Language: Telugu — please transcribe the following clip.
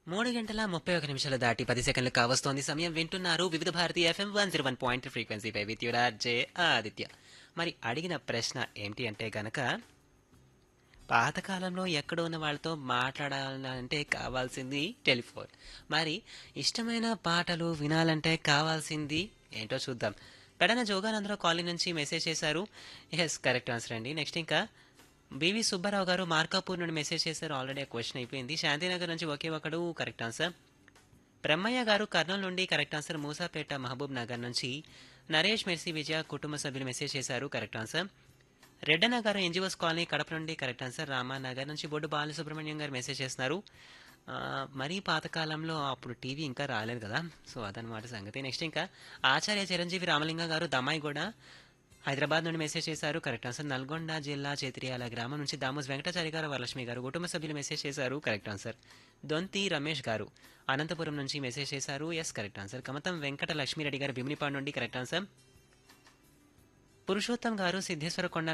మూడు గంటల ముప్పై ఒక నిమిషాలు దాటి పది సెకండ్లు కావస్తోంది సమయం వింటున్నారు Vividh Bharati FM one zero one point ఫ్రీక్వెన్సీపై విద్యుడా జే ఆదిత్య మరి అడిగిన ప్రశ్న ఏంటి అంటే గనక పాతకాలంలో ఎక్కడ ఉన్న వాళ్ళతో మాట్లాడాలంటే కావాల్సింది టెలిఫోన్ మరి ఇష్టమైన పాటలు వినాలంటే కావాల్సింది ఏంటో చూద్దాం పెడన జోగానందరావు కాలనీ నుంచి మెసేజ్ చేశారు ఎస్ కరెక్ట్ ఆన్సర్ అండి నెక్స్ట్ ఇంకా బివి సుబ్బారావు గారు మార్కాపూర్ నుండి మెసేజ్ చేశారు ఆల్రెడీ ఆ క్వశ్చన్ అయిపోయింది శాంతినగర్ నుంచి ఒకే ఒకడు కరెక్ట్ ఆన్సర్ బ్రహ్మయ్య గారు కర్నూలు నుండి correct answer Moosapet Mahabubnagar నుంచి నరేష్ మెర్సీ విజయ కుటుంబ సభ్యులు మెసేజ్ చేశారు కరెక్ట్ ఆన్సర్ రెడ్డన్న గారు ఎన్జిఓస్ కాలనీ కడప నుండి కరెక్ట్ ఆన్సర్ రామానగర్ నుంచి బొడ్డు బాలసుబ్రహ్మణ్యం గారు మెసేజ్ చేస్తున్నారు ఆ, మరీ పాతకాలంలో అప్పుడు టీవీ ఇంకా రాలేదు కదా సో అదనమాట సంగతి నెక్స్ట్ ఇంకా ఆచార్య చిరంజీవి రామలింగ గారు దమాయి కూడా హైదరాబాద్ నుండి మెసేజ్ చేశారు కరెక్ట్ ఆన్సర్ నల్గొండ జిల్లా చేత్రియాల గ్రామం నుంచి దామోస్ వెంకటాచారి గారు వరలక్ష్మి గారు కుటుంబ సభ్యులు మెసేజ్ చేశారు కరెక్ట్ ఆన్సర్ దొంతి రమేష్ గారు అనంతపురం నుంచి మెసేజ్ చేశారు yes correct answer Kamatham Venkata Lakshmireddy garu Bheeminipadu నుండి కరెక్ట్ ఆన్సర్ పురుషోత్తం గారు సిద్ధేశ్వర కొండ